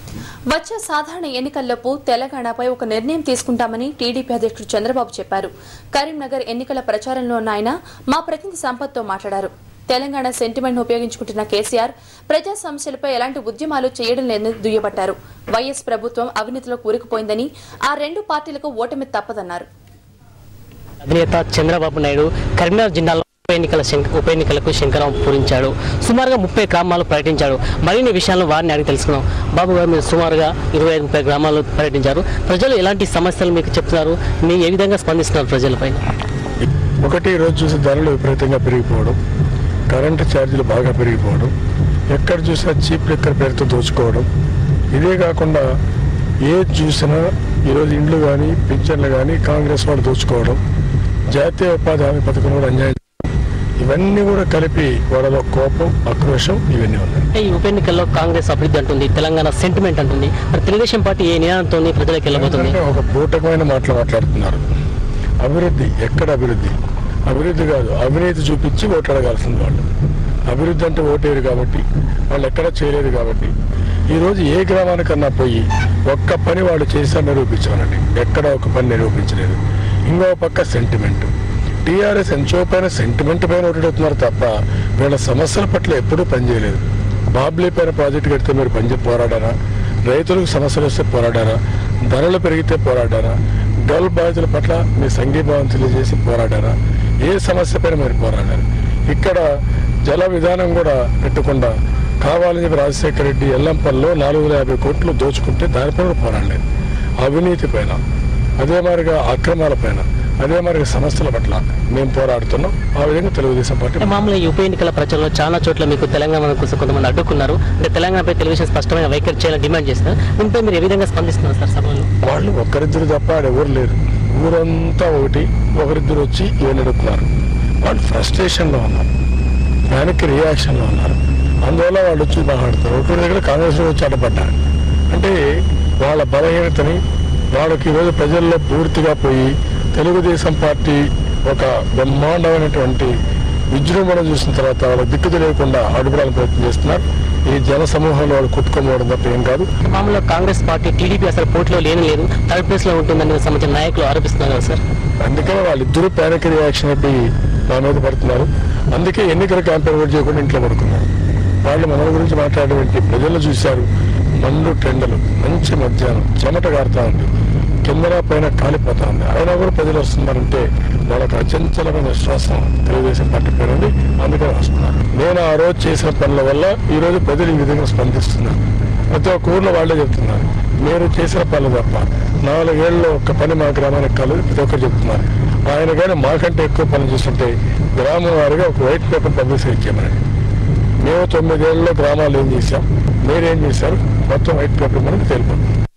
వచ్చే సాధారణ ఎన్నికల్లోపు తెలంగాణపై ఒక నిర్ణయం తీసుకుంటామని టీడీపీ అధ్యక్షుడు చంద్రబాబు చెప్పారు కరీంనగర్ ఎన్నికల ప్రచారంలో ఉన్న ఆయన మా ప్రతినిధి సంపత్తో మాట్లాడారు తెలంగాణ సెంటిమెంట్ ఉపయోగించుకుంటున్న కేసీఆర్ ప్రజా సమస్యలపై ఎలాంటి ఉద్యమాలు చేయడం లేదని దుయ్యబట్టారు వైఎస్ ప్రభుత్వం అవినీతిలో కూరుకుపోయిందని ఆ రెండు పార్టీలకు ఓటమి తప్పదన్నారు అధినేత చంద్రబాబు నాయుడు కరీంనగర్ జిల్లాలో ఉప ఎన్నికల శంక- ఉప ఎన్నికలకు శంకరం పూరించాడు సుమారుగా ముప్పై గ్రామాలు పర్యటించాడు మరిన్ని విషయాలను వారిని అడిగి తెలుసుకున్నాం బాబు గారు మీరు సుమారుగా ఇరవై ఐదు ముప్పై గ్రామాలు పర్యటించారు ప్రజలు ఎలాంటి సమస్యలు మీకు చెప్తున్నారు మీరు ఏ విధంగా స్పందిస్తున్నారు ప్రజలపై ఒకటి రోజు చూసి ధరలు విపరీతంగా పెరిగిపోవడం కరెంటు ఛార్జీలు బాగా పెరిగిపోవడం ఎక్కడ చూసినా చీప్ లిక్కర్ పేరుతో దోచుకోవడం ఇదే కాకుండా ఏది చూసినా ఈరోజు ఇండ్లు కానీ పింఛన్లు కానీ కాంగ్రెస్ వాళ్ళు దోచుకోవడం జాతీయ ఉపాధి హామీ పథకం కూడా అన్యాయం ఇవన్నీ కూడా కలిపి వాళ్ళలో కోపం ఆక్రోషం ఇవన్నీ ఉన్నాయి అంటే ఈ ఉప ఎన్నికల్లో కాంగ్రెస్ అభివృద్ధి అంటుంది తెలంగాణ సెంటిమెంట్ అంటుంది మరి తెలుగుదేశం పార్టీ ఏ నినాదంతో ప్రజలకు వెళ్ళబోతుంది ఎందుకంటే ఒక బూటకమైన మాటలు మాట్లాడుతున్నారు అభివృద్ధి ఎక్కడ అభివృద్ధి అభివృద్ధి కాదు అవినీతి చూపించి ఓట్లాడగాల్సింది వాళ్ళు అభివృద్ధి అంటే ఓటేరు కాబట్టి వాళ్ళు ఎక్కడ చేయలేరు కాబట్టి ఈ రోజు ఏ గ్రామానికన్నా పోయి ఒక్క పని వాళ్ళు చేశారు నిరూపించాలండి ఎక్కడ ఒక పని నిరూపించలేదు ఇంకో పక్క సెంటిమెంట్ టీఆర్ఎస్ ఎంచో పైన సెంటిమెంట్ పైన ఓటెడుతున్నారు తప్ప వీళ్ళ సమస్యల పట్ల ఎప్పుడూ పనిచేయలేదు బాబ్లీ పైన ప్రాజెక్టు కడితే మీరు పనిచే పోరాడారా రైతులకు సమస్యలు వస్తే పోరాడారా ధరలు పెరిగితే పోరాడారా డోల్ బాధితుల పట్ల మీ సంఘీభావం తెలియజేసి పోరాడారా ఏ సమస్య పైన మీరు పోరాడారు ఇక్కడ జల విధానం కూడా పెట్టకుండా కావాలని చెప్పి రాజశేఖర రెడ్డి ఎల్లంపల్లో నాలుగు వందల యాభై కోట్లు దోచుకుంటే దానిపైన కూడా పోరాడలేదు అవినీతి పైన అదే మాదిరిగా అక్రమాల పైన అదే మాదిరిగా సమస్యల పట్ల మేము పోరాడుతున్నాం ఆ విధంగా తెలుగుదేశం పార్టీ అంటే మామూలుగా ఈ ఉప ఎన్నికల ప్రచారంలో చాలా చోట్ల మీకు తెలంగాణ కోసం కొంతమంది అడ్డుకున్నారు అంటే తెలంగాణపై తెలుగుదేశం స్పష్టమైన వైఖరి చేయాలని డిమాండ్ చేస్తారు దీనిపై మీరు ఏ విధంగా స్పందిస్తున్నారు సార్ సభలో వాళ్ళు ఒక్కరిద్దరు తప్ప ఆడ ఎవరు లేరు ఊరంతా ఒకటి ఒకరిద్దరు వచ్చి ఇవన్నీ అడుగుతున్నారు వాళ్ళు ఫ్రస్ట్రేషన్ లో ఉన్నారు దానికి రియాక్షన్ లో ఉన్నారు అందువల్ల వాళ్ళు వచ్చి మాట్లాడతారు ఒకరి దగ్గర కాంగ్రెస్ లో వచ్చి అడ్డపడ్డారు అంటే వాళ్ళ బలహీనతని వాళ్ళకి ఈరోజు ప్రజల్లో పూర్తిగా పోయి తెలుగుదేశం పార్టీ ఒక బ్రహ్మాండమైనటువంటి విజృంభణ చూసిన తర్వాత వాళ్ళ దిక్కు తెలియకుండా అడుగుడాలని ప్రయత్నం చేస్తున్నారు ఈ జన సమూహంలో వాళ్ళు కొట్టుకోమోవడం తప్ప ఏం కాదు మామూలుగా కాంగ్రెస్ పార్టీ టీడీపీ అసలు పోటీలో లేని లేదు థర్డ్ ప్లేస్ లో ఉంటుందని సంబంధించిన నాయకులు ఆరోపిస్తున్నారు కదా సార్ అందుకనే వాళ్ళిద్దరూ ప్యానిక్ రియాక్షన్ అయిపోయి నా మీద పడుతున్నారు అందుకే ఎన్నికల క్యాంపెయిన్ కూడా చేయకుండా ఇంట్లో పడుకున్నారు వాళ్ళు మన గురించి మాట్లాడేటువంటి ప్రజలు చూశారు మండు టెండలు మంచి మధ్యాహ్నం చెమట కారుతా ఉంది కిందన పైన కాలిపోతా ఉంది అయినా కూడా ప్రజలు వస్తున్నారంటే వాళ్ళకి అచంచలమైన విశ్వాసం తెలుగుదేశం పార్టీ పైన ఉంది అందుకని వస్తున్నారు నేను ఆ రోజు చేసిన పనుల వల్ల ఈ రోజు ప్రజలు ఈ విధంగా స్పందిస్తున్నారు ప్రతి ఒక్క ఊర్లో వాళ్ళే చెప్తున్నారు మీరు చేసిన పనులు తప్ప నాలుగేళ్లలో ఒక్క పని మా గ్రామానికి కాలేదు ప్రతి ఒక్కరు చెప్తున్నారు ఆయన కానీ మాకంటే ఎక్కువ పనులు చేస్తుంటే గ్రామం వారిగా ఒక వైట్ పేపర్ పబ్లిసిటీ చేయమని మేము తొమ్మిదేళ్లలో గ్రామాలు ఏం చేశాం మీరేం చేశారు మొత్తం వైట్ పేపర్ మనకు తెలిపండి